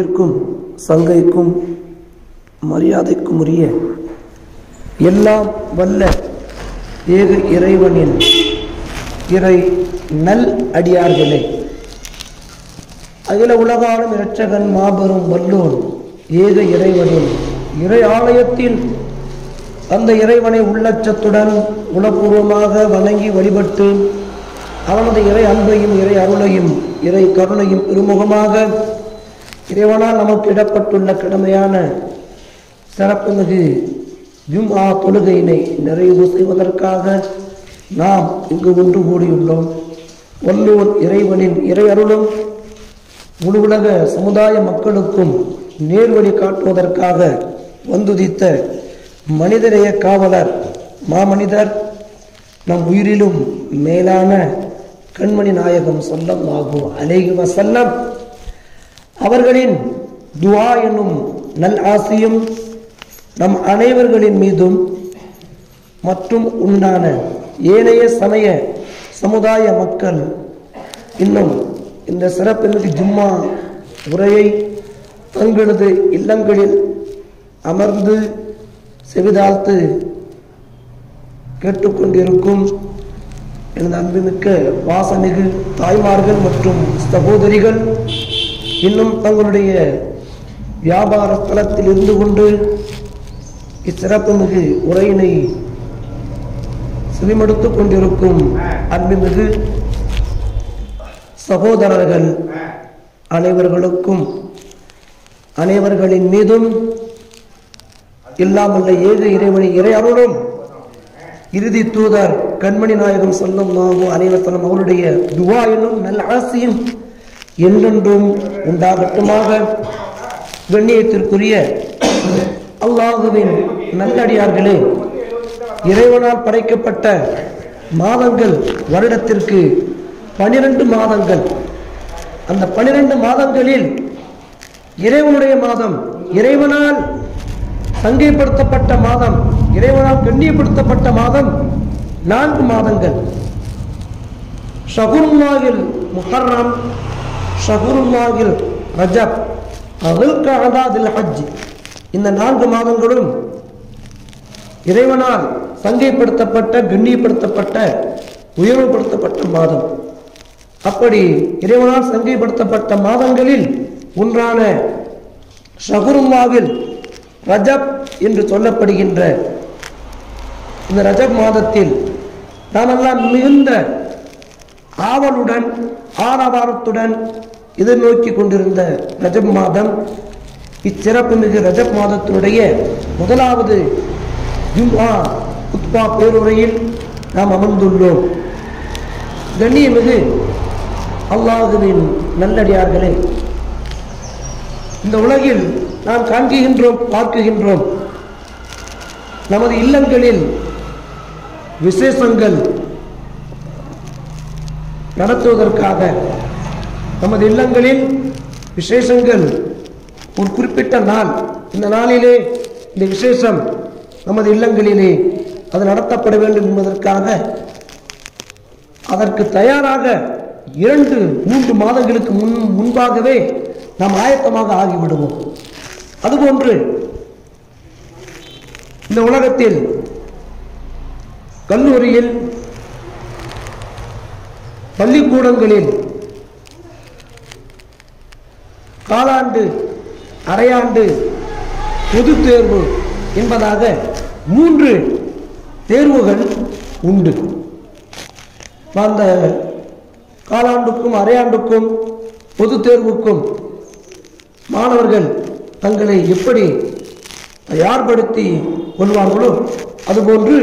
கண்ணியத்திற்கும் சங்கைக்கும் மரியாதைக்கும் உரிய எல்லாம் வல்ல ஏக இறைவனின் இறை நல் அடியார்களே அகில உலகாலும் இரட்சகன் மாபெரும் வல்லோன் ஏக இறைவனின் இறை ஆலயத்தில் அந்த இறைவனை உள்ளச்சத்துடன் உளப்பூர்வமாக வணங்கி வழிபட்டு அவனது இறை அன்பையும் இறை அருளையும் இறை கருணையும் பெருமுகமாக இறைவனால் நமக்கு இடப்பட்டுள்ள கடமையான சிறப்புமிகு ஜும்ஆ தொழுகையினை நிறைவு செய்வதற்காக நாம் இங்கு ஒன்று கூடியுள்ளோம் வல்லூர் இறைவனின் இறை அருளும் முழு உலக சமுதாய மக்களுக்கும் நேர்வழி காட்டுவதற்காக வந்துதித்த மனிதநேய காவலர் மாமனிதர் நம் உயிரிலும் மேலான கண்மணி நாயகம் சொல்லம் ஆகும் அலேஹி வசல்லம் அவர்களின் துவா என்னும் நல் ஆசியும் நம் அனைவர்களின் மீதும் மற்றும் உண்டான ஏனைய சமய சமுதாய மக்கள் இன்னும் இந்த சிறப்புமிகு ஜும்மா உரையை தங்களது இல்லங்களில் அமர்ந்து செவிதாழ்த்து கேட்டுக்கொண்டிருக்கும் எனது அன்புமிக்க வாசமிகு தாய்மார்கள் மற்றும் சகோதரிகள் இன்னும் தங்களுடைய வியாபார ஸ்தலத்தில் இருந்து கொண்டு இச்சிறப்புமிகு உரையினை செவிமடுத்துக் கொண்டிருக்கும் அன்புமிகு சகோதரர்கள் அனைவர்களுக்கும் அனைவர்களின் மீதும் இல்லாமல்ல ஏக இறைவனை இறை அருளும் இறுதி தூதர் கண்மணி நாயகம் சொல்லும் நாகும் அனைவசனம் அவருடைய துவா என்னும் நல்ல ஆசையும் என்றென்றும் உண்டாகட்டுமாக கண்ணியத்திற்குரிய அல்லாஹுவின் நல்லடியார்களே இறைவனால் படைக்கப்பட்ட மாதங்கள் வருடத்திற்கு பனிரெண்டு மாதங்கள் அந்த பனிரெண்டு மாதங்களில் இறைவனுடைய மாதம் இறைவனால் சங்கைப்படுத்தப்பட்ட மாதம் இறைவனால் கண்ணியப்படுத்தப்பட்ட மாதம் நான்கு மாதங்கள் ஷகுருல்லாகில் முஹர்ரம் ஷகுருல்லாகில் ரஜப் அதில் ஹஜ் இந்த நான்கு மாதங்களும் இறைவனால் சங்கைப்படுத்தப்பட்ட கண்ணியப்படுத்தப்பட்ட உயர்வுபடுத்தப்பட்ட மாதம் அப்படி இறைவனால் சங்கைப்படுத்தப்பட்ட மாதங்களில் ஒன்றான ஷகுருல்லாவில் ரஜப் என்று சொல்லப்படுகின்ற இந்த ரஜப் மாதத்தில் நாமெல்லாம் மிகுந்த ஆவலுடன் ஆரவாரத்துடன் எதிர்நோக்கி கொண்டிருந்த ரஜப் மாதம் இச்சிறப்பு மிகு ரஜப் மாதத்தினுடைய முதலாவது ஜும்ஆ உத்பா பேருரையில் நாம் அமர்ந்துள்ளோம் கண்ணியமிகு அல்லாஹுவின் நல்லடியார்களே இந்த உலகில் நாம் காண்கின்றோம் பார்க்குகின்றோம் நமது இல்லங்களில் விசேஷங்கள் நடத்துவதற்காக நமது இல்லங்களில் விசேஷங்கள் ஒரு குறிப்பிட்ட நாள் இந்த நாளிலே இந்த விசேஷம் நமது இல்லங்களிலே அது நடத்தப்பட வேண்டும் என்பதற்காக அதற்கு தயாராக இரண்டு மூன்று மாதங்களுக்கு முன் முன்பாகவே நாம் ஆயத்தமாக ஆகிவிடுவோம் அதுபோன்று இந்த உலகத்தில் கல்லூரியில் பள்ளிக்கூடங்களில் காலாண்டு அரையாண்டு பொது தேர்வு என்பதாக மூன்று தேர்வுகள் உண்டு அந்த காலாண்டுக்கும் அரையாண்டுக்கும் பொது தேர்வுக்கும் மாணவர்கள் தங்களை எப்படி தயார்படுத்தி கொள்வார்களோ அதுபோன்று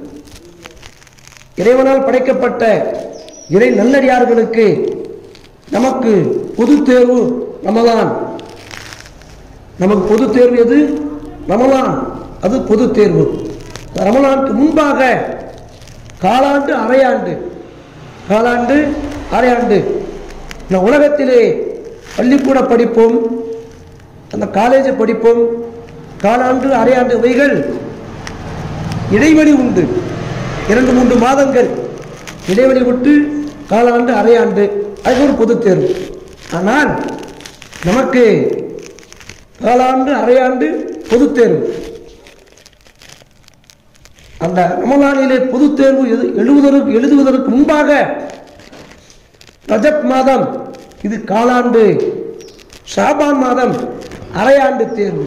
இறைவனால் படைக்கப்பட்ட இறை நல்லடியார்களுக்கு நமக்கு பொது தேர்வு ரமலான் நமக்கு பொது தேர்வு எது ரமலான் அது பொது தேர்வு ரமலானுக்கு முன்பாக காலாண்டு அரையாண்டு காலாண்டு அரையாண்டு இந்த உலகத்திலே பள்ளிக்கூட படிப்போம் அந்த காலேஜ் படிப்போம் காலாண்டு அரையாண்டு இவைகள் இடைவெளி உண்டு இரண்டு மூன்று மாதங்கள் இடைவெளி விட்டு காலாண்டு அரையாண்டு அது ஒரு பொது தேர்வு ஆனால் நமக்கு காலாண்டு அரையாண்டு பொதுத் தேர்வு அந்த ரமலானிலே பொதுத் தேர்வு எழு- எழுதுவதற்கு எழுதுவதற்கு முன்பாக ரஜப் மாதம் இது காலாண்டு ஷாபான் மாதம் அரையாண்டு தேர்வு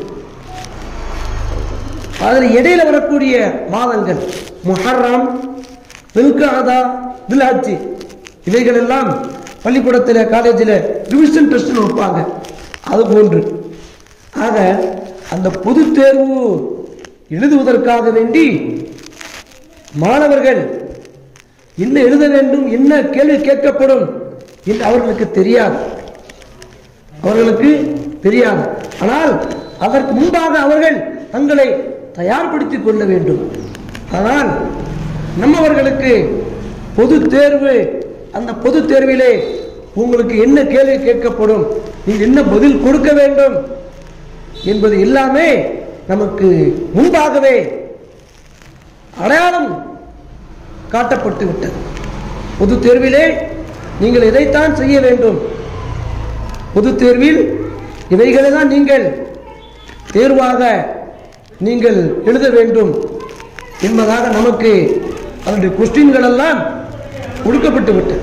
அதில் இடையில வரக்கூடிய மாதங்கள் முஹர்ரம் தில்காதா தில்ஹஜ்ஜி இவைகள் எல்லாம் பள்ளிக்கூடத்தில் காலேஜில் ரிவிஷன் டெஸ்ட்னு வைப்பாங்க அது போன்று ஆக அந்த பொது தேர்வு எழுதுவதற்காக வேண்டி மாணவர்கள் என்ன எழுத வேண்டும் என்ன கேள்வி கேட்கப்படும் என்று அவர்களுக்கு தெரியாது அவர்களுக்கு தெரியாது ஆனால் அதற்கு முன்பாக அவர்கள் தங்களை தயார்படுத்திக் கொள்ள வேண்டும் ஆனால் நம்மவர்களுக்கு பொது தேர்வு அந்த பொது தேர்விலே உங்களுக்கு என்ன கேள்வி கேட்கப்படும் நீங்கள் என்ன பதில் கொடுக்க வேண்டும் என்பது எல்லாமே நமக்கு முன்பாகவே அடையாளம் காட்டப்பட்டு விட்டது பொது தேர்விலே நீங்கள் இதைத்தான் செய்ய வேண்டும் பொது தேர்வில் இவைகளை தான் நீங்கள் தேர்வாக நீங்கள் எழுத வேண்டும் என்பதாக நமக்கு அதனுடைய கொஸ்டின்கள் எல்லாம் கொடுக்கப்பட்டு விட்டது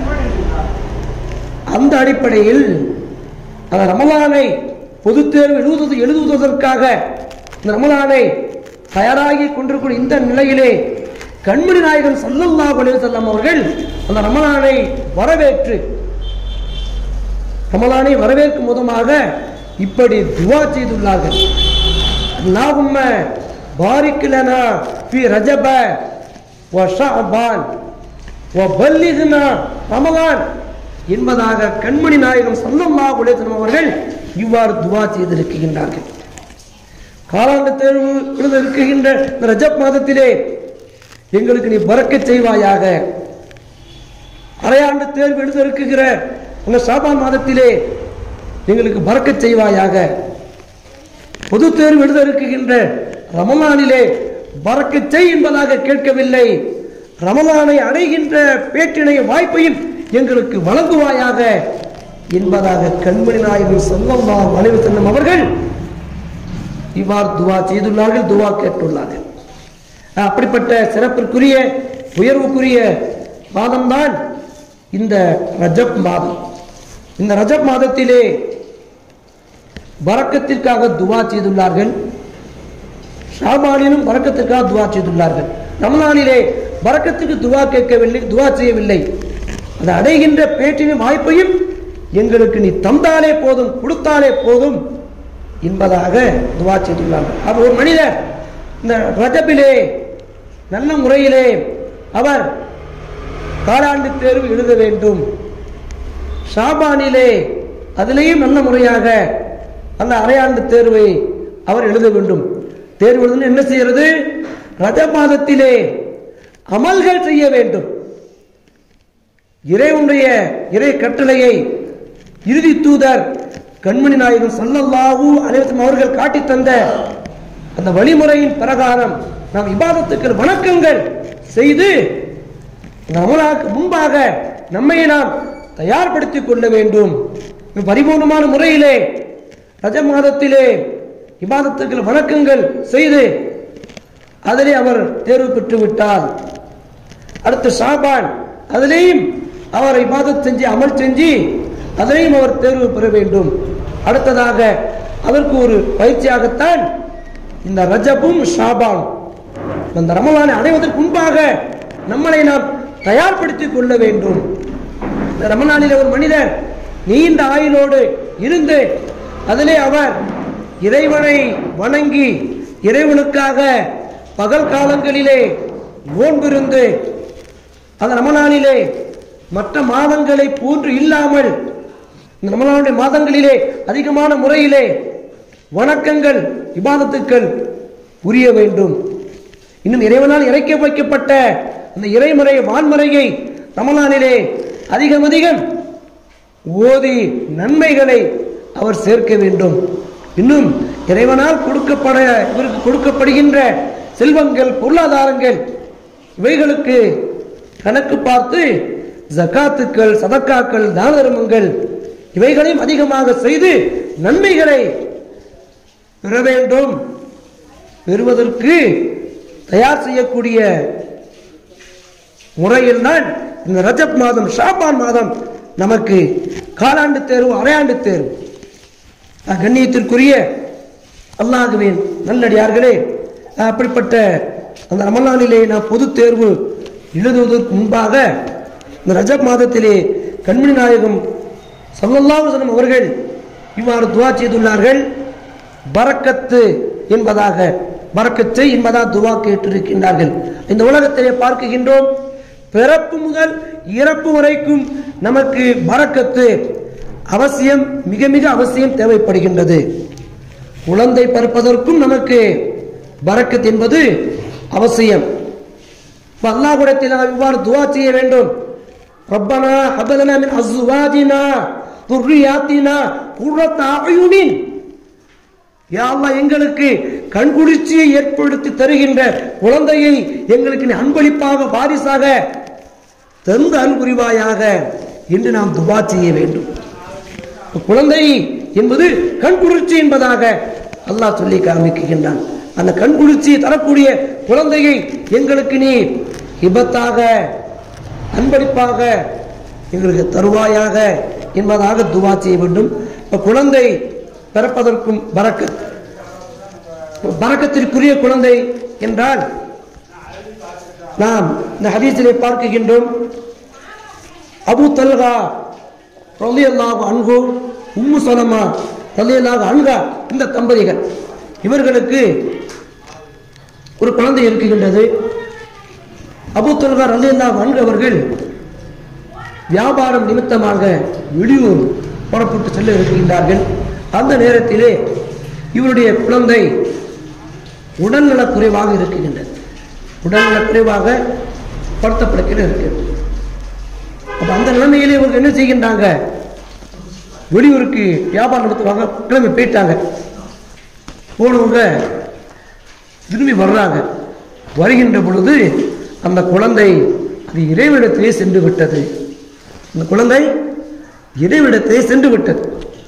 அந்த அடிப்படையில் அந்த ரமலானை பொது தேர்வு எழுதுவது எழுதுவதற்காக இந்த ரமலானை தயாராகி கொண்டிருக்கிற இந்த நிலையிலே கண்மணி நாயகன் சல்லல்லாஹு அலைஹி வஸல்லம் அவர்கள் அந்த ரமலானை வரவேற்று ரமலானை வரவேற்கும் விதமாக இப்படி துவா செய்துள்ளார்கள் அல்லாஹும்ம பாரிக் லனா ஃபி ரஜப வ ஷஅபான் வ பல்லிக்னா ரமலான் என்பதாக கண்மணி நாயகம் ஸல்லல்லாஹு அலைஹி வஸல்லம் அவர்கள் இவ்வாறு துவா செய்திருக்கின்றார்கள் காலாண்டு தேர்வு எழுத இருக்கின்ற இந்த ரஜப் மாதத்திலே எங்களுக்கு நீ பறக்கச் செய்வாயாக அரையாண்டு தேர்வு எழுத இருக்குகிற அந்த சாபான் மாதத்திலே எங்களுக்கு பறக்கச் செய்வாயாக பொது தேர்வு எழுத இருக்குகின்ற ரமலானிலே பறக்கச் செய் என்பதாக கேட்கவில்லை ரமலானை அடைகின்ற பேற்றினை வாய்ப்பையும் எங்களுக்கு வழங்குவாயாக என்பதாக கண்மணி நாயகன் சொல்லலாம் அனைவு செல்லும் அவர்கள் இவ்வாறு துவா செய்துள்ளார்கள் துவா கேட்டுள்ளார்கள் அப்படிப்பட்ட சிறப்பிற்குரிய உயர்வுக்குரிய மாதம்தான் இந்த ரஜப் மாதம் இந்த ரஜப் மாதத்திலே பறக்கத்திற்காக துவா செய்துள்ளார்கள் ஷாபானிலும் பறக்கத்திற்காக துவா செய்துள்ளார்கள் ரமலானிலே பறக்கத்துக்கு துவா கேட்கவில்லை துவா செய்யவில்லை அதை அடைகின்ற பேற்றின் வாய்ப்பையும் எங்களுக்கு நீ தந்தாலே போதும் கொடுத்தாலே போதும் என்பதாக துவா செய்துள்ளார்கள் அவர் ஒரு மனிதர் இந்த ரஜபிலே நல்ல முறையிலே அவர் காலாண்டு தேர்வு எழுத வேண்டும் ஷாபானிலே அதிலேயும் நல்ல முறையாக அந்த அரையாண்டு தேர்வை அவர் எழுத வேண்டும் தேர்வு எழுதணும் என்ன செய்யறது ரஜ மாதத்திலே அமல்கள் செய்ய வேண்டும் இறைவனுடைய இறை கட்டளையை இறுதி தூதர் கண்மணி நாயகம் சல்லல்லாஹு அலைவசம் அவர்கள் காட்டித் தந்த அந்த வழிமுறையின் பிரகாரம் நாம் இபாதத்துக்கள் வணக்கங்கள் செய்து ரமலானுக்கு முன்பாக நம்மை நாம் தயார்படுத்திக் கொள்ள வேண்டும் பரிபூர்ணமான முறையிலே ரஜ மாதத்திலே இபாதத்துக்கள் வணக்கங்கள் செய்து அதிலே அவர் தேர்வு பெற்று விட்டார் அடுத்து ஷாபான் அதிலேயும் அவர் இபாதத் செஞ்சு அமல் செஞ்சு அதிலேயும் அவர் தேர்வு பெற வேண்டும் அடுத்ததாக அதற்கு ஒரு பயிற்சியாகத்தான் இந்த ரஜபும் ஷாபான் அந்த ரமலானை அடைவதற்கு முன்பாக நம்மளை நாம் தயார்படுத்திக் கொள்ள வேண்டும் இந்த ரமலானில் ஒரு மனிதர் நீண்ட ஆயுளோடு இருந்து அதிலே அவர் இறைவனை வணங்கி இறைவனுக்காக பகல் காலங்களிலே நோன்பிருந்து அந்த ரமலானிலே மற்ற மாதங்களை போன்று இல்லாமல் இந்த ரமலானுடைய மாதங்களிலே அதிகமான முறையிலே வணக்கங்கள் இபாதத்துக்கள் புரிய வேண்டும் இன்னும் இறைவனால் இறைக்க வைக்கப்பட்ட அந்த இறைமுறை வான்முறையை ரமலானிலே அதிகம் அதிகம் ஓதி நன்மைகளை அவர் சேர்க்க வேண்டும் இன்னும் இறைவனால் கொடுக்கப்பட இவருக்கு கொடுக்கப்படுகின்ற செல்வங்கள் பொருளாதாரங்கள் இவைகளுக்கு கணக்கு பார்த்து ஜகாத்துக்கள் சதக்காக்கள் தான தர்மங்கள் இவைகளையும் அதிகமாக செய்து நன்மைகளை பெற வேண்டும் பெறுவதற்கு தயார் செய்யக்கூடிய முறையில் தான் இந்த ரஜப் மாதம் ஷாபான் மாதம் நமக்கு காலாண்டு தேர்வு அரையாண்டு தேர்வு அஹ் கண்ணியத்திற்குரிய அல்லாஹுவின் நல்லடியார்களே அஹ் அப்படிப்பட்ட அந்த ரமலானிலே நான் பொது தேர்வு எழுதுவதற்கு முன்பாக இந்த ரஜப் மாதத்திலே கண்மணி நாயகம் சல்லல்லாஹு அலைஹி அவர்கள் இவ்வாறு துவா செய்துள்ளார்கள் பரக்கத்து என்பதாக பரக்கத்தை என்பதாக துவா கேட்டிருக்கின்றார்கள் இந்த உலகத்திலே பார்க்குகின்றோம் பிறப்பு முதல் இறப்பு வரைக்கும் நமக்கு பரக்கத்து அவசியம் மிக மிக அவசியம் தேவைப்படுகின்றது குழந்தை பிறப்பதற்கும் நமக்கு பரக்கத் என்பது அவசியம் இப்ப அல்லாஹ்விடத்தில் நாம் இவ்வாறு துவா செய்ய வேண்டும் ரப்பனா ஹபலனா மின் அஸ்வாஜினா துர்ரியாத்தினா குர்ரத்த அயுனின் யா அல்லாஹ் எங்களுக்கு கண்குளிர்ச்சியை ஏற்படுத்தி தருகின்ற குழந்தையை எங்களுக்கு நீ அன்பளிப்பாக வாரிசாக தந்து அன்புரிவாயாக என்று நாம் துவா செய்ய வேண்டும் குழந்தை என்பது கண்குளிர்ச்சி என்பதாக அல்லாஹ் சொல்லி காமிக்கின்றான் அந்த கண்குளிர்ச்சியை தரக்கூடிய குழந்தையை எங்களுக்கு நீ இபத்தாக அன்பளிப்பாக எங்களுக்கு தருவாயாக என்பதாக துவா செய்ய வேண்டும் இப்ப குழந்தை பிறப்பதற்கும் பரக்கத் பரக்கத்திற்குரிய குழந்தை என்றால் நாம் இந்த ஹதீஸிலே பார்க்கின்றோம் அபு தல்கா ரலியல்லாஹு அன்ஹு உம்மு சலமா ரலியல்லாஹு அன்ஹா இந்த தம்பதிகள் இவர்களுக்கு ஒரு குழந்தை இருக்குகின்றது அபு தல்கா ரலியல்லாஹு அன்ஹு அவர்கள் வியாபாரம் நிமித்தமாக வெளியூர் புறப்பட்டு செல்ல இருக்கின்றார்கள் அந்த நேரத்திலே இவருடைய குழந்தை உடல்நலக் குறைவாக இருக்கின்றது உடல்நலக் குறைவாக படுத்தப்படுக்கிற இருக்கிறது அப்ப அந்த நிலைமையிலே இவங்க என்ன செய்கின்றாங்க வெளியூருக்கு வியாபாரம் நடத்துவாங்க கிளம்பி போயிட்டாங்க போனவங்க திரும்பி வர்றாங்க வருகின்ற பொழுது அந்த குழந்தை அது இறைவிடத்திலே சென்று விட்டது அந்த குழந்தை இறைவிடத்திலே சென்று விட்டது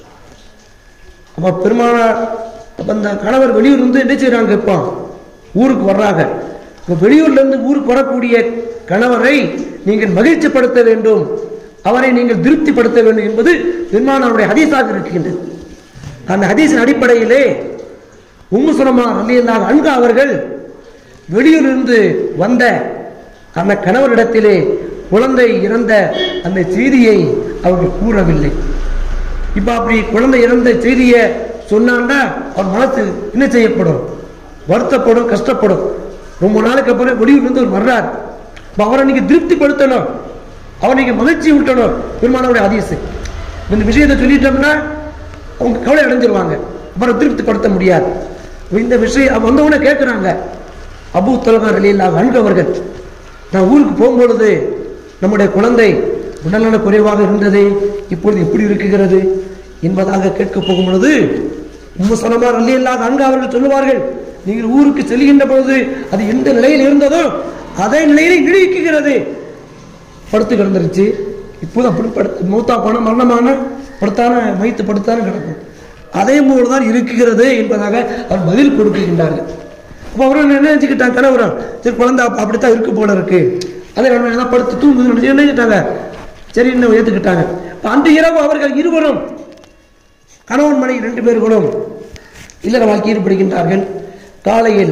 அப்ப பெருமானார் அப்ப அந்த கணவர் வெளியூர் இருந்து என்ன செய்றாங்க இப்போ ஊருக்கு வர்றாங்க இப்ப வெளியூர்ல இருந்து ஊருக்கு வரக்கூடிய கணவரை நீங்கள் மகிழ்ச்சிப்படுத்த வேண்டும் அவரை நீங்கள் திருப்திப்படுத்த வேண்டும் என்பது பெருமானாருடைய ஹதீஸாக இருக்கின்றது அந்த ஹதீஸின் அடிப்படையிலே உம்மு சுலமா ரலியல்லாஹு அன்ஹா அவர்கள் வெளியூரிலிருந்து வந்த அந்த கணவரிடத்திலே குழந்தை இறந்த அந்த செய்தியை அவர்கள் கூறவில்லை இப்ப அப்படி குழந்தை இறந்த செய்தியை சொன்னான்னா அவர் மனசு என்ன செய்யப்படும் வருத்தப்படும் கஷ்டப்படும் ரொம்ப நாளைக்கு அப்புறம் வெளியூர்லேருந்து அவர் வர்றார் அப்ப அவரை நீங்க திருப்திப்படுத்தணும் அவரை நீங்க மகிழ்ச்சி ஊட்டணும் பெருமானவருடைய அதிசு இந்த விஷயத்தை சொல்லிட்டோம்னா அவங்க கவலை அடைஞ்சிருவாங்க அவரை திருப்திப்படுத்த முடியாது இந்த விஷயம் அவங்க வந்தவொடனே கேட்குறாங்க அபு தொலகர் அலில்லா அவர்கள் நான் ஊருக்கு போகும்பொழுது நம்முடைய குழந்தை உடல்நல குறைவாக இருந்தது இப்பொழுது எப்படி இருக்குகிறது என்பதாக கேட்க போகும் பொழுது உம்மு சலமார் அல்லி இல்லாத அங்கு அவர்கள் சொல்லுவார்கள் நீங்கள் ஊருக்கு செல்கின்ற பொழுது அது எந்த நிலையில் இருந்ததோ அதே நிலையிலே நீடிக்குகிறது படுத்து கிடந்துருச்சு இப்போது அப்படி படுத்து மூத்தா போன மரணமான படுத்தான மைத்து படுத்தான கிடக்கும் அதே போல தான் இருக்குகிறது என்பதாக அவர் பதில் கொடுக்கின்றார்கள் அப்போ அவரும் என்ன நினைச்சுக்கிட்டாங்க கணவரும் சரி குழந்தை அப்ப அப்படித்தான் இருக்கு போல இருக்கு அதே நம்ம என்ன படுத்து தூங்குது நினைச்சு என்ன செஞ்சுட்டாங்க சரி இன்னும் ஏற்றுக்கிட்டாங்க அப்ப அன்று இரவு அவர்கள் இருவரும் கணவன் மனைவி ரெண்டு பேர்களும் இல்லற வாழ்க்கை ஈடுபடுகின்றார்கள் காலையில்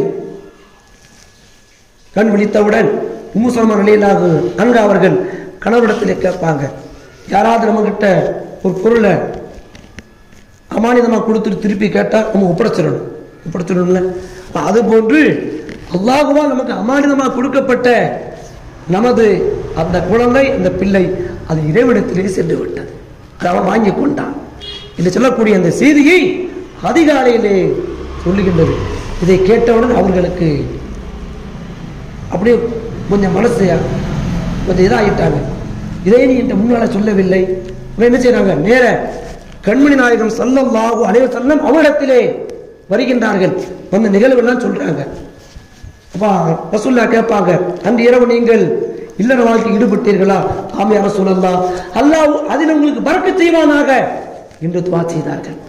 கண் விழித்தவுடன் உம்முசலமான நிலையிலாக அங்க அவர்கள் கணவரிடத்தில் கேட்பாங்க யாராவது நம்ம கிட்ட ஒரு பொருளை அமானிதமாக கொடுத்துட்டு திருப்பி கேட்டால் நம்ம ஒப்படைச்சிடணும் ஒப்படைச்சிடணும்ல அப்ப அது போன்று அல்லாஹுவா நமக்கு அமானிதமாக கொடுக்கப்பட்ட நமது அந்த குழந்தை அந்த பிள்ளை அது இறைவிடத்திலே சென்று விட்டது அதை அவன் வாங்கி கொண்டான் என்று சொல்லக்கூடிய அந்த செய்தியை அதிகாலையிலே சொல்லுகின்றது இதை கேட்டவுடன் அவர்களுக்கு அப்படியே கொஞ்சம் மனசு கொஞ்சம் இதாகிட்டாங்க இதை நீ என்கிட்ட முன்னால சொல்லவில்லை உடனே என்ன செய்றாங்க நேர கண்மணி நாயகம் ஸல்லல்லாஹு அலைஹி வஸல்லம் அவரிடத்திலே வருகின்றார்கள் வந்து நிகழ்வெல்லாம் சொல்றாங்க அப்பா ரசூல்லா கேட்பாங்க அன்று இரவு நீங்கள் இல்லற வாழ்க்கை ஈடுபட்டீர்களா ஆமையார சொல்லலாம் அல்லாஹ் அதில் உங்களுக்கு பறக்க செய்வானாக என்று துவா செய்தார்கள்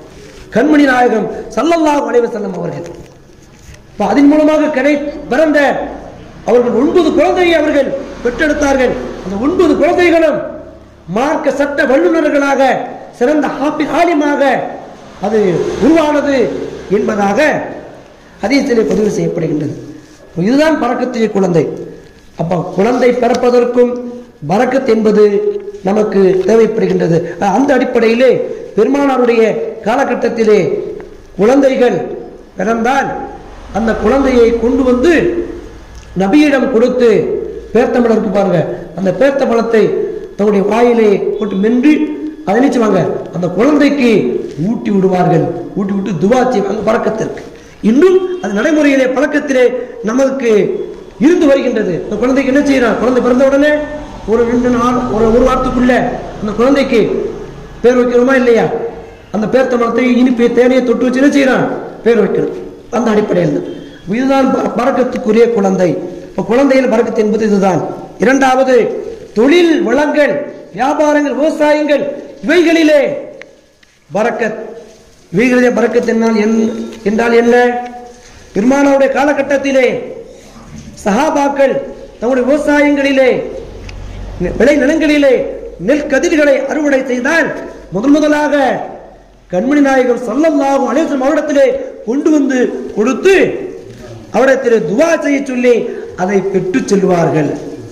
கண்மணி நாயகம் ஸல்லல்லாஹு அலைஹி வஸல்லம் அவர்கள் இப்ப அதன் மூலமாக கிடை பிறந்த அவர்கள் ஒன்பது குழந்தையை அவர்கள் பெற்றெடுத்தார்கள் அந்த ஒன்பது குழந்தைகளும் மார்க்க சட்ட வல்லுநர்களாக சிறந்த ஹாப்பி ஆலிமாக அது உருவானது என்பதாக ஹதீஸிலே பதிவு செய்யப்படுகின்றது இதுதான் பறக்கத்திய குழந்தை அப்ப குழந்தை பிறப்பதற்கும் பறக்கத் என்பது நமக்கு தேவைப்படுகின்றது அந்த அடிப்படையிலே பெருமானாருடைய காலகட்டத்திலே குழந்தைகள் பிறந்தால் அந்த குழந்தையை கொண்டு வந்து நபியிடம் கொடுத்து பேர்த்தம்பழம் இருக்கு பாருங்க அந்த பேர்த்தம்பழத்தை தன்னுடைய வாயிலே போட்டு மென்று அதை நினைச்சுவாங்க அந்த குழந்தைக்கு ஊட்டி விடுவார்கள் ஊட்டி விட்டு துவா செய்வாங்க பழக்கத்திற்கு இன்னும் அது நடைமுறையிலே பழக்கத்திலே நமக்கு இருந்து வருகின்றது அந்த குழந்தைக்கு என்ன செய்யறான் குழந்தை பிறந்த உடனே ஒரு ரெண்டு நாள் ஒரு ஒரு வாரத்துக்குள்ள அந்த குழந்தைக்கு பேர் வைக்கிறோமா இல்லையா அந்த பேர்த்தம்பழத்தை இனிப்பை தேனையை தொட்டு வச்சு என்ன செய்யறான் பேர் வைக்கணும் அந்த அடிப்படையில் இதுதான் ப- பறக்கத்துக்குரிய குழந்தை இப்ப குழந்தையில் பறக்கத்து என்பது இதுதான் இரண்டாவது தொழில் வளங்கள் வியாபாரங்கள் விவசாயங்கள் இவைகளிலே பறக்கத் இவைகளிலே பறக்கத் என்றால் என்- என்றால் என்ன பெருமானாருடைய காலகட்டத்திலே சஹாபாக்கள் தங்களுடைய விவசாயங்களிலே விளை நிலங்களிலே நெல் கதிர்களை அறுவடை செய்தால் முதல் முதலாக கண்மணி நாயகம் ஸல்லல்லாஹு அலைஹி வஸல்லம் அவரிடத்திலே கொண்டு வந்து கொடுத்து அவரிடத்திலே துவா செய்ய சொல்லி அதை பெற்றுச் செல்வார்கள்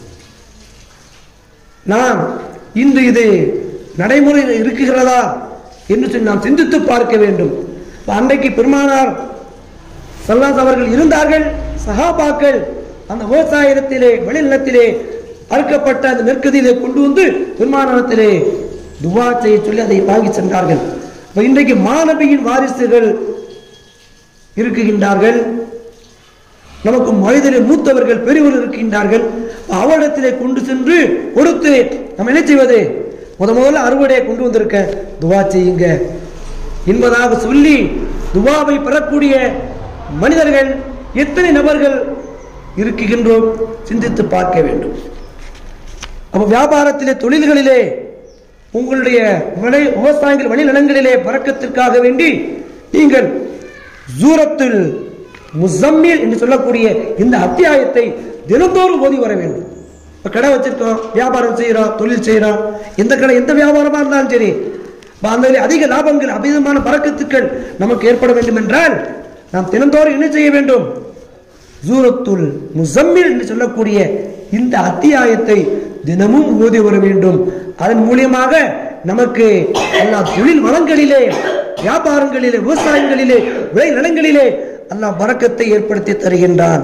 நாம் இன்று இது நடைமுறையில் இருக்குகிறதா என்று சொல்லி நாம் சிந்தித்து பார்க்க வேண்டும் இப்ப அன்றைக்கு பெருமானார் சல்லாஸ் அவர்கள் இருந்தார்கள் சஹாபாக்கள் அந்த விவசாயத்திலே வெளிநிலத்திலே அறுக்கப்பட்ட அந்த நெற்கதியிலே கொண்டு வந்து பெருமானத்திலே துவா செய்ய சொல்லி அதை வாங்கி சென்றார்கள் இப்ப இன்றைக்கு மாணவியின் வாரிசுகள் இருக்குகின்றார்கள் நமக்கு வயதிலே மூத்தவர்கள் பெரியவர்கள் இருக்கின்றார்கள் அவரிடத்திலே கொண்டு சென்று கொடுத்து நம்ம என்ன செய்வது முத முதல்ல அறுவடையை கொண்டு வந்திருக்க துவா செய்யுங்க என்பதாக சொல்லி துவாவை பெறக்கூடிய மனிதர்கள் எத்தனை நபர்கள் இருக்குகின்றோம் சிந்தித்து பார்க்க வேண்டும் அப்ப வியாபாரத்திலே தொழில்களிலே உங்களுடைய விளை விவசாயங்கள் வழிநிலங்களிலே பறக்கத்திற்காக வேண்டி நீங்கள் சூரத்தில் முசம்மில் என்று சொல்லக்கூடிய இந்த அத்தியாயத்தை தினந்தோறும் ஓதி வர வேண்டும் இப்ப கடை வச்சிருக்கோம் வியாபாரம் செய்யறோம் தொழில் செய்யறோம் எந்த கடை எந்த வியாபாரமா இருந்தாலும் சரி அப்ப அந்த அதிக லாபங்கள் அபிதமான பறக்கத்துக்கள் நமக்கு ஏற்பட வேண்டும் என்றால் நாம் தினந்தோறும் என்ன செய்ய வேண்டும் சூரத்துல் முசம்மில் என்று சொல்லக்கூடிய இந்த அத்தியாயத்தை தினமும் ஓதி வர வேண்டும் அதன் மூலியமாக நமக்கு எல்லா தொழில் வளங்களிலே வியாபாரங்களிலே விவசாயங்களிலே விளை நிலங்களிலே அல்லாஹ் பறக்கத்தை ஏற்படுத்தி தருகின்றான்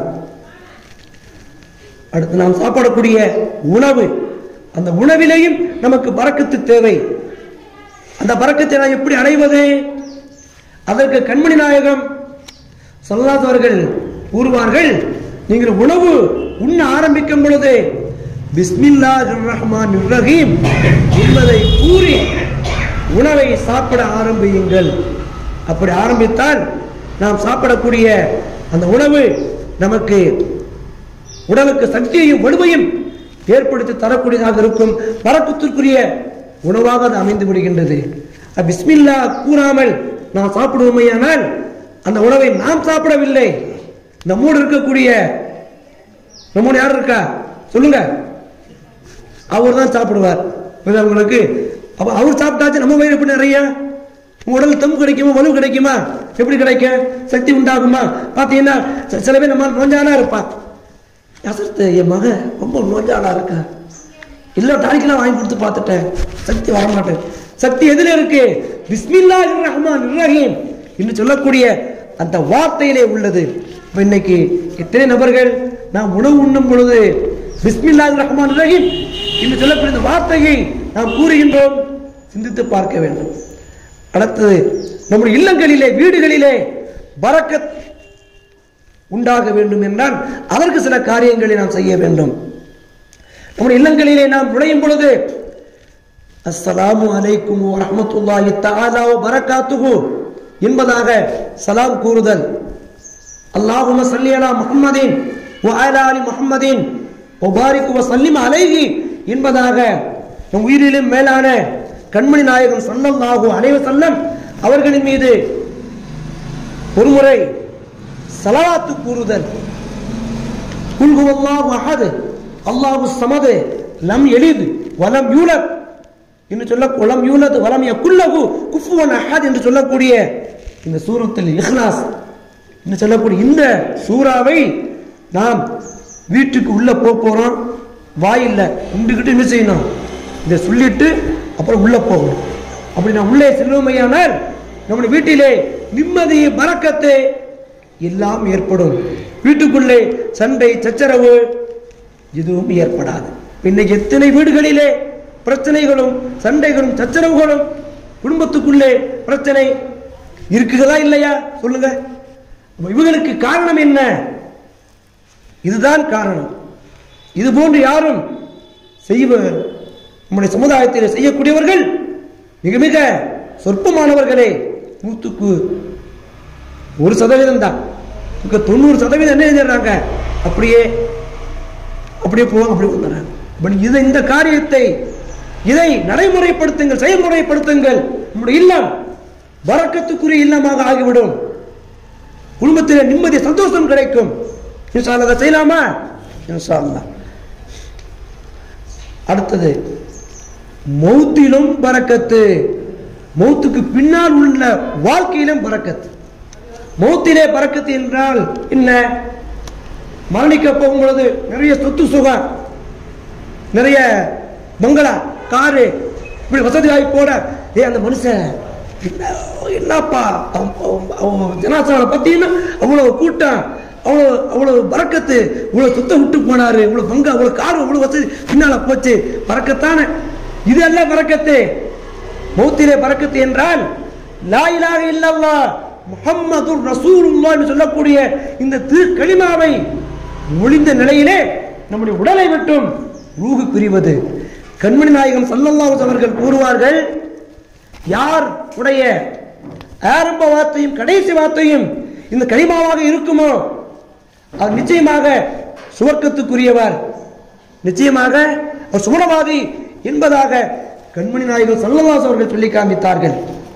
அடுத்து நாம் சாப்பிடக்கூடிய உணவு அந்த உணவிலேயும் நமக்கு பறக்கத்து தேவை அந்த பறக்கத்தை நாம் எப்படி அடைவது அதற்கு கண்மணி நாயகம் சொல்லாதவர்கள் கூறுவார்கள் நீங்கள் உணவு உண்ண ஆரம்பிக்கும் பொழுது பிஸ்மில்லாஹிர் ரஹ்மான் ரஹீம் என்பதை கூறி உணவை சாப்பிட ஆரம்பியுங்கள் அப்படி ஆரம்பித்தால் நாம் சாப்பிடக்கூடிய அந்த உணவு நமக்கு உடலுக்கு சக்தியையும் வலுவையும் ஏற்படுத்தி தரக்கூடியதாக இருக்கும் பறக்கத்திற்குரிய உணவாக அது அமைந்து விடுகின்றது அஹ் பிஸ்மில்லா கூறாமல் நாம் சாப்பிடுவோமையானால் அந்த உணவை நாம் சாப்பிடவில்லை நம்மோடு இருக்கக்கூடிய நம்மோடு யார் இருக்கா சொல்லுங்க அவர் தான் சாப்பிடுவார் புரியுதா உங்களுக்கு அப்ப அவர் சாப்பிட்டாச்சு நம்ம வயிறு எப்படி நிறைய உங்க உடல் தம் கிடைக்குமா வலு கிடைக்குமா எப்படி கிடைக்கும் சக்தி உண்டாகுமா பார்த்தீங்கன்னா சி- சில பேர் நம்ம நோஞ்சானா இருப்பா அசர்த்து என் மகன் ரொம்ப நோஞ்சானா இருக்கா இல்ல டானிக்கெல்லாம் வாங்கி கொடுத்து பார்த்துட்டேன் சக்தி வர மாட்டேன் சக்தி எதுல இருக்கு பிஸ்மில்லாஹிர் ரஹ்மான் ரஹீம் என்று சொல்லக்கூடிய அந்த வார்த்தையிலே உள்ளது இப்ப இன்னைக்கு எத்தனை நபர்கள் நாம் உணவு உண்ணும் பொழுது பிஸ்மில்லாஹிர் ரஹ்மான் ரஹீம் என்று சொல்லக்கூடிய இந்த வார்த்தையை நாம் கூறுகின்றோம் சிந்தித்து பார்க்க வேண்டும் அடுத்தது நம்முடைய இல்லங்களிலே வீடுகளிலே பரக்கத் உண்டாக வேண்டும் என்றால் அதற்கு சில காரியங்களை நாம் செய்ய வேண்டும் நம்முடைய இல்லங்களிலே நாம் நுழையும் பொழுது அஸ்ஸலாமு அலைக்கும் வரஹ்மத்துல்லாஹி தஆலா வ பரக்காத்துஹு என்பதாக சலாம் கூறுதல் அல்லாஹும்ம ஸல்லி அலா முஹம்மதின் வ அலா அலி முஹம்மதின் வ பாரிக் வ சல்லிம் அலைஹி என்பதாக நம் உயிரிலும் மேலான கண்மணி நாயகம் ஸல்லல்லாஹு அலைஹி வஸல்லம் அவர்களின் மீது ஒருமுறை சலவாத்து கூறுதல் குல்ஹு அல்லாஹ் அஹது அல்லாஹு சமது லம் எலிது வலம் யூலத் என்று சொல்ல வலம் யூலத் வலம் யகுல்லஹு குஃபுவன் அஹத் என்று சொல்லக்கூடிய இந்த சூரத்தில் இஹ்லாஸ் என்று சொல்லக்கூடிய இந்த சூறாவை நாம் வீட்டுக்கு உள்ள போக போறோம் வாயில்ல உண்டுகிட்டு என்ன செய்யணும் இதை சொல்லிட்டு அப்புறம் உள்ள போகணும் அப்படி நான் உள்ளே செல்லுமையானால் நம்முடைய வீட்டிலே நிம்மதி பறக்கத்து எல்லாம் ஏற்படும் வீட்டுக்குள்ளே சண்டை சச்சரவு எதுவும் ஏற்படாது இன்னைக்கு எத்தனை வீடுகளிலே பிரச்சனைகளும் சண்டைகளும் சச்சரவுகளும் குடும்பத்துக்குள்ளே பிரச்சனை இருக்குதா இல்லையா சொல்லுங்க அப்ப இவங்களுக்கு காரணம் என்ன இதுதான் காரணம் இது போன்று யாரும் செய்வர் நம்முடைய சமுதாயத்தில் செய்யக்கூடியவர்கள் மிக மிக சொற்பமானவர்களே நூற்றுக்கு ஒரு சதவீதம் தான் இங்க தொண்ணூறு சதவீதம் என்ன செஞ்சிடறாங்க அப்படியே அப்படியே போவாங்க அப்படியே வந்துடுறாங்க பட் இதை இந்த காரியத்தை இதை நடைமுறைப்படுத்துங்கள் செயல்முறைப்படுத்துங்கள் நம்முடைய இல்லம் வரக்கத்துக்குரிய இல்லமாக ஆகிவிடும் குடும்பத்தில் நிம்மதி சந்தோஷம் கிடைக்கும் இன்ஷா அல்லாஹ் அதை செய்யலாமா இன்ஷா அல்லாஹ் அடுத்தது மௌத்திலும் பறக்கத்து மௌத்துக்கு பின்னால் உள்ள வாழ்க்கையிலும் பறக்கத்து மௌத்திலே பறக்கத்து என்றால் என்ன மரணிக்க போகும் பொழுது நிறைய சொத்து சுகம் நிறைய பங்களா காரு இப்படி வசதியாகி போட ஏ அந்த மனுஷன் என்ன- என்னப்பா அவன் அவன்- அவன் ஜனாசாவை பார்த்தீங்கன்னா அவ்வளவு கூட்டம் அவ்வளோ அவ்வளவு பறக்கத்து இவ்வளவு சுத்த விட்டு போனாரு இவ்வளவு பங்கு அவ்வளவு காரு அவ்வளவு வசதி பின்னால போச்சு பறக்கத்தானே இதெல்லாம் பறக்கத்து மௌத்திலே பறக்கத்து என்றால் லா இலாஹ இல்லல்லாஹ் முஹம்மது ரசூலுல்லாஹ் என்று சொல்லக்கூடிய இந்த திரு கலிமாவை மொழிந்த நிலையிலே நம்முடைய உடலை விட்டும் ரூஹு பிரிவது கண்மணி நாயகம் ஸல்லல்லாஹு அலைஹி அவர்கள் கூறுவார்கள் யார் உடைய ஆரம்ப வார்த்தையும் கடைசி வார்த்தையும் இந்த கலிமாவாக இருக்குமோ அவர் நிச்சயமாக சுவர்க்கத்துக்குரியவர் நிச்சயமாக அவர் சுமணவாதி என்பதாக கண்மணி நாயகம் சல்லவாஸ் அவர்கள் சொல்லி காண்பித்தார்கள்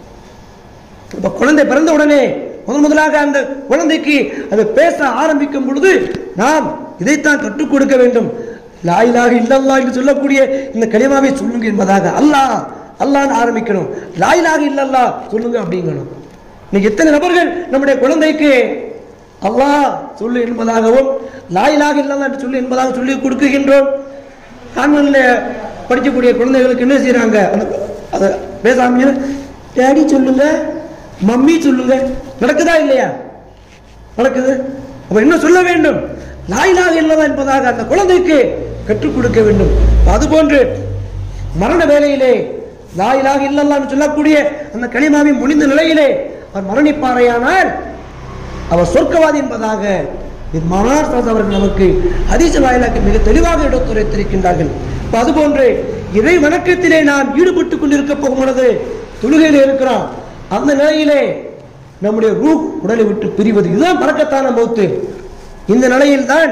இப்ப குழந்தை பிறந்த உடனே முதன் முதலாக அந்த குழந்தைக்கு அதை பேச ஆரம்பிக்கும் பொழுது நாம் இதைத்தான் கற்றுக் கொடுக்க வேண்டும் லாயிலாக இல்லல்லா என்று சொல்லக்கூடிய இந்த கலிமாவை சொல்லுங்க என்பதாக அல்லாஹ் அல்லாஹ்னு ஆரம்பிக்கணும் லாயிலாக இல்லல்லா சொல்லுங்க அப்படிங்கணும் இன்னைக்கு எத்தனை நபர்கள் நம்முடைய குழந்தைக்கு அல்லாஹ் சொல்லு என்பதாகவும் லாயிலாக இல்லல்லா என்று சொல்லு என்பதாக சொல்லி கொடுக்குகின்றோம் கான்வென்ட்ல படிக்கக்கூடிய குழந்தைகளுக்கு என்ன செய்றாங்க அந்த அதை பேசாம டேடி சொல்லுங்க மம்மி சொல்லுங்க நடக்குதா இல்லையா நடக்குது அப்ப என்ன சொல்ல வேண்டும் லாயிலாக இல்லதா என்பதாக அந்த குழந்தைக்கு கற்றுக் கொடுக்க வேண்டும் அதுபோன்று மரண வேலையிலே லாயிலாக இல்லல்லான்னு சொல்லக்கூடிய அந்த களிமாவை முடிந்த நிலையிலே அவர் மரணிப்பாரையானால் அவர் சொர்க்கவாதி என்பதாக இது மனார் சாஸ் அவர்கள் நமக்கு ஹதீஸ் வாயிலாக மிக தெளிவாக எடுத்துரைத்திருக்கின்றார்கள் இப்ப அதுபோன்று இறை வணக்கத்திலே நாம் ஈடுபட்டுக் கொண்டிருக்க போகும் பொழுது தொழுகையில் இருக்கிறோம் அந்த நிலையிலே நம்முடைய ரூ உடலை விட்டு பிரிவது இதுதான் பறக்கத்தான மௌத்து இந்த நிலையில்தான்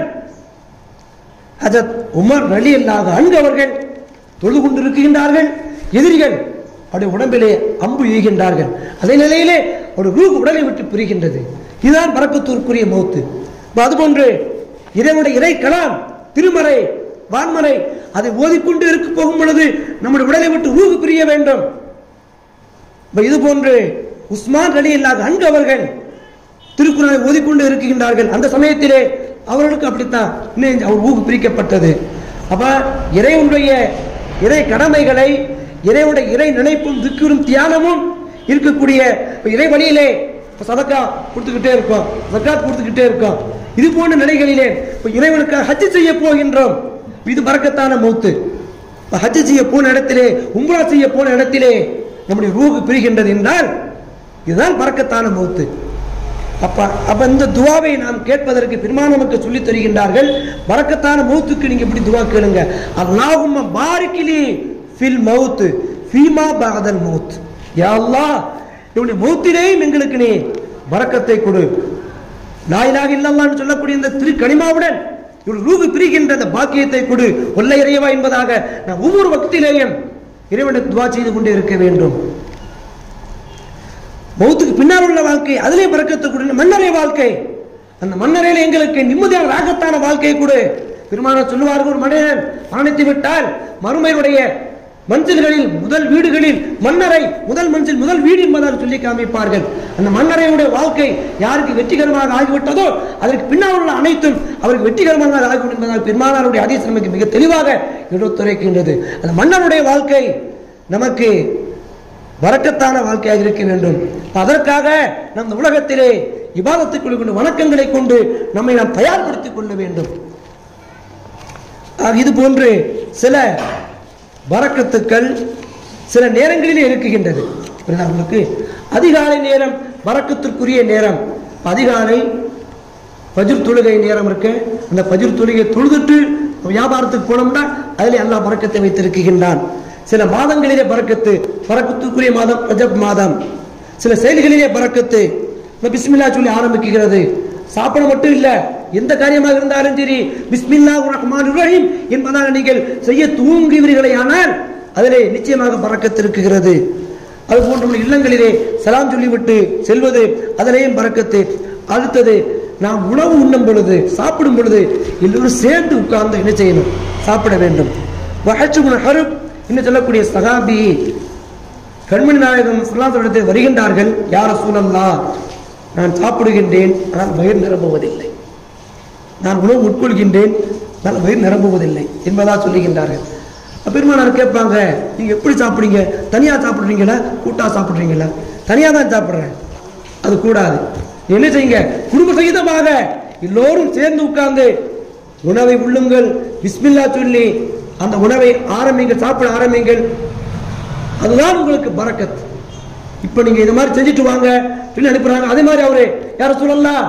ஹஜத் உமர் ரலி அல்லாத அன்பு அவர்கள் தொழுது கொண்டிருக்கின்றார்கள் எதிரிகள் அவருடைய உடம்பிலே அம்பு எய்கின்றார்கள் அதே நிலையிலே ஒரு ரூ உடலை விட்டு பிரிகின்றது இதுதான் பறக்கத்திற்குரிய மௌத்து இப்ப அதுபோன்று இறைவனுடைய இறை கலாம் திருமறை வான்மறை அதை ஓதிக்கொண்டு இருக்க போகும் பொழுது நம்முடைய உடலை விட்டு ரூகு பிரிய வேண்டும் இப்ப இது போன்று உஸ்மான் ரலி இல்லாத அன்பு அவர்கள் திருக்குறளை ஓதிக்கொண்டு இருக்கின்றார்கள் அந்த சமயத்திலே அவர்களுக்கு அப்படித்தான் இன்னும் அவர் ஊக்கு பிரிக்கப்பட்டது அப்ப இறைவனுடைய இறை கடமைகளை இறைவனுடைய இறை நினைப்பும் திக்குறும் தியானமும் இருக்கக்கூடிய இப்ப இறை வழியிலே இப்ப சதக்கா கொடுத்துக்கிட்டே இருக்கோம் ஜக்காத் கொடுத்துக்கிட்டே இருக்கோம் இது போன்ற நிலைகளிலே இப்ப இறைவனுக்கு ஹஜ் செய்ய போகின்றோம் இது பறக்கத்தான மௌத்து இப்ப ஹஜ் செய்ய போன இடத்திலே உம்ரா செய்ய போன இடத்திலே நம்முடைய ரூகு பிரிகின்றது என்றால் இதுதான் பறக்கத்தான மௌத்து அப்ப அப்ப இந்த துவாவை நாம் கேட்பதற்கு பெருமான் நமக்கு சொல்லித் தருகின்றார்கள் பறக்கத்தான மௌத்துக்கு நீங்க இப்படி துவா கேளுங்க அல்லாஹும்ம பாரிக்கிலி ஃபில் மௌத் ஃபீமா பாதல் மௌத் யா அல்லாஹ் இவனுடைய மௌத்திலேயும் எங்களுக்கு நீ பறக்கத்தை கொடு லாயிலாக இல்லல்லான்னு சொல்லக்கூடிய இந்த திரு கனிமாவுடன் இவள் ரூபு பிரிகின்ற அந்த பாக்கியத்தை கொடு ஒல்லை இறைவா என்பதாக நான் ஒவ்வொரு பக்தியிலேயும் இறைவனுக்கு துவா செய்து கொண்டே இருக்க வேண்டும் மௌத்துக்கு பின்னால் உள்ள வாழ்க்கை அதிலே பறக்கத்துக்குரிய மன்னரை வாழ்க்கை அந்த மன்னரையில் எங்களுக்கு நிம்மதியான ராகத்தான வாழ்க்கையை கொடு பெருமானார் சொல்லுவார்கள் ஒரு மனிதன் மரணித்து விட்டால் மறுமையுடைய மஞ்சள்களில் முதல் வீடுகளில் மன்னரை முதல் மஞ்சள் முதல் வீடு என்பதாக சொல்லி காமிப்பார்கள் அந்த மன்னரையுடைய வாழ்க்கை யாருக்கு வெற்றிகரமாக ஆகிவிட்டதோ அதற்கு பின்னால் உள்ள அனைத்தும் அவருக்கு வெற்றிகரமாக ஆகிவிடும் என்பதால் பெருமானாருடைய அதீஸ் நமக்கு மிக தெளிவாக எடுத்துரைக்கின்றது அந்த மன்னருடைய வாழ்க்கை நமக்கு வரக்கத்தான வாழ்க்கையாக இருக்க வேண்டும் அதற்காக நம் இந்த உலகத்திலே இபாதத்துக்குள் கொண்டு வணக்கங்களை கொண்டு நம்மை நாம் தயார்படுத்திக் கொள்ள வேண்டும் ஆக இது போன்று சில வரக்கத்துக்கள் சில நேரங்களிலே இருக்குகின்றது புரியுதா உங்களுக்கு அதிகாலை நேரம் வரக்கத்திற்குரிய நேரம் அதிகாலை பஜுர் தொழுகை நேரம் இருக்கு அந்த பஜுர் தொழுகை தொழுதுட்டு வியாபாரத்துக்கு போனோம்னா அதிலே அல்லாஹ் பறக்கத்தை வைத்திருக்கின்றான் சில மாதங்களிலே பறக்கத்து பறக்கத்துக்குரிய மாதம் ரஜப் மாதம் சில செயல்களிலே பறக்கத்து இந்த பிஸ்மில்லா சொல்லி ஆரம்பிக்கிறது சாப்பிட மட்டும் இல்ல எந்த காரியமாக இருந்தாலும் சரி பிஸ்மில்லா ரஹ்மான் ரஹீம் என்பதாக நீங்கள் செய்ய தூங்குவீர்களே ஆனால் அதிலே நிச்சயமாக பறக்கத்து இருக்குகிறது அது போன்ற உள்ள இல்லங்களிலே சலாம் சொல்லிவிட்டு செல்வது அதிலேயும் பறக்கத்து அடுத்தது நாம் உணவு உண்ணும் பொழுது சாப்பிடும் பொழுது எல்லோரும் சேர்ந்து உட்கார்ந்து என்ன செய்யணும் சாப்பிட வேண்டும் வஹச்சுகுன ஹருப் என்று சொல்லக்கூடிய சகாபி கண்மணி நாயகம் சொல்லாத்திடத்தில் வருகின்றார்கள் யார சூழல்லா நான் சாப்பிடுகின்றேன் ஆனால் வயிறு நிரம்புவதில்லை நான் உணவு உட்கொள்கின்றேன் ஆனால் வயிறு நிரம்புவதில்லை என்பதா சொல்லுகின்றார்கள் பெருமானார் கேட்பாங்க நீங்க எப்படி சாப்பிடுறீங்க தனியா சாப்பிடுறீங்களா கூட்டா சாப்பிடுறீங்களா தனியா தான் சாப்பிடுறேன் அது கூடாது என்ன செய்யுங்க குடும்ப சகிதமாக எல்லோரும் சேர்ந்து உட்கார்ந்து உணவை உள்ளுங்கள் பிஸ்மில்லா சொல்லி அந்த உணவை ஆரம்பிங்கள் சாப்பிட ஆரம்பிங்கள் அதுதான் உங்களுக்கு பரக்கத் இப்ப நீங்க இது மாதிரி செஞ்சுட்டு வாங்க சொல்லி அனுப்புறாங்க அதே மாதிரி அவரு யார சொல்லலாம்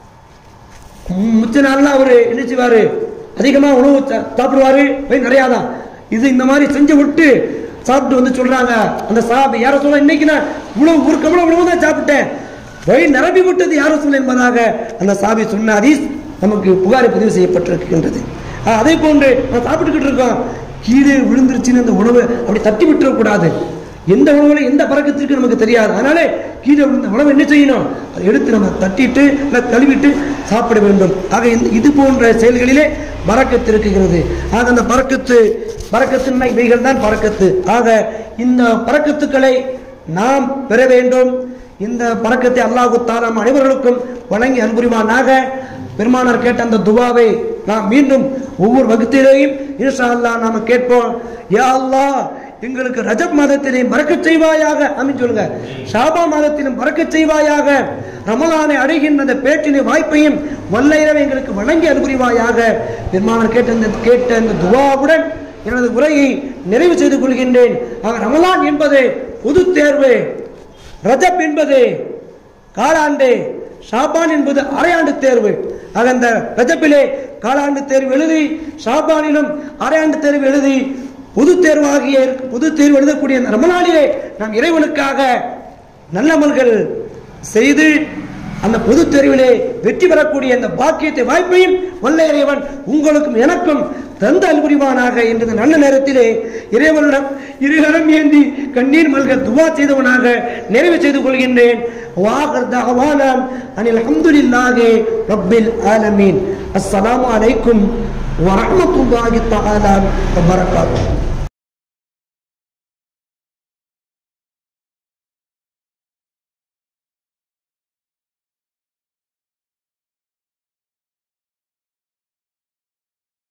மிச்ச நாள்ல அவரு என்ன செய்வாரு அதிகமா உணவு சா- சாப்பிடுவாரு போய் நிறையாதான் இது இந்த மாதிரி செஞ்சு விட்டு சாப்பிட்டு வந்து சொல்றாங்க அந்த சாபி யார சொல்ல இன்னைக்கு நான் இவ்வளவு ஒரு கமலம் உணவு தான் சாப்பிட்டேன் வயிறு நிரம்பி விட்டது யார சொல்ல என்பதாக அந்த சாபி சொன்ன ஹதீஸ் நமக்கு புகாரை பதிவு செய்யப்பட்டிருக்கின்றது ஆஹ், அதே போன்று நான் சாப்பிட்டுக்கிட்டு இருக்கோம் கீழே விழுந்துருச்சுன்னு அந்த உணவை அப்படி தட்டி விட்டுறக்கூடாது எந்த உணவுல எந்த பறக்கத்திற்கு நமக்கு தெரியாது அதனால கீழே விழுந்த உணவை என்ன செய்யணும் அதை எடுத்து நம்ம தட்டிட்டு இல்லை கழுவிட்டு சாப்பிட வேண்டும் ஆக இந்த இது போன்ற செயல்களிலே பறக்கத்து இருக்குகிறது ஆக அந்த பறக்கத்து பறக்கத்துன்னா இவைகள் தான் பறக்கத்து ஆக இந்த பறக்கத்துக்களை நாம் பெற வேண்டும் இந்த பறக்கத்தை அல்லாஹு தாலாம் அனைவர்களுக்கும் வழங்கி அன்புரிவானாக பெருமானார் கேட்ட அந்த துவாவை நாம் மீண்டும் ஒவ்வொரு வகுத்திலேயும் இன்ஷா அல்லாஹ் நாம கேட்போம் யா அல்லாஹ் எங்களுக்கு ரஜப் மாதத்திலே மறக்கச் செய்வாயாக அப்படின்னு சொல்லுங்க ஷாபா மாதத்திலும் மறக்கச் செய்வாயாக ரமலானை அடைகின்ற அந்த பேட்டினை வாய்ப்பையும் வல்லையரவை எங்களுக்கு வழங்கி அனுபுரிவாயாக பெருமானார் கேட்ட அந்த கேட்ட அந்த துவாவுடன் எனது உரையை நிறைவு செய்து கொள்கின்றேன் ஆக ரமலான் என்பது பொது தேர்வு ரஜப் என்பது காலாண்டு ஷாபான் என்பது அரையாண்டு தேர்வு ஆக அந்த ரஜப்பிலே காலாண்டு தேர்வு எழுதி ஷாபானிலும் அரையாண்டு தேர்வு எழுதி பொது தேர்வாகிய பொது தேர்வு எழுதக்கூடிய அந்த ரமலானிலே நாம் இறைவனுக்காக நல்லமல்கள் செய்து அந்த பொது தேர்விலே வெற்றி பெறக்கூடிய அந்த பாக்கியத்தை வாய்ப்பையும் வல்ல இறைவன் உங்களுக்கும் எனக்கும் தந்த அல்புரிவானாக என்ற இந்த நல்ல நேரத்திலே இறைவனிடம் இருகரம் ஏந்தி கண்ணீர் மல்க துவா செய்தவனாக நிறைவு செய்து கொள்கின்றேன் வாகர் தகவானாம் அனில் அஹம்துலில்லாஹி ரப்பில் ஆலமீன் அஸ்ஸலாமு அலைக்கும் வரஹ்மத்துல்லாஹி தஆலா வபரகாத்துஹு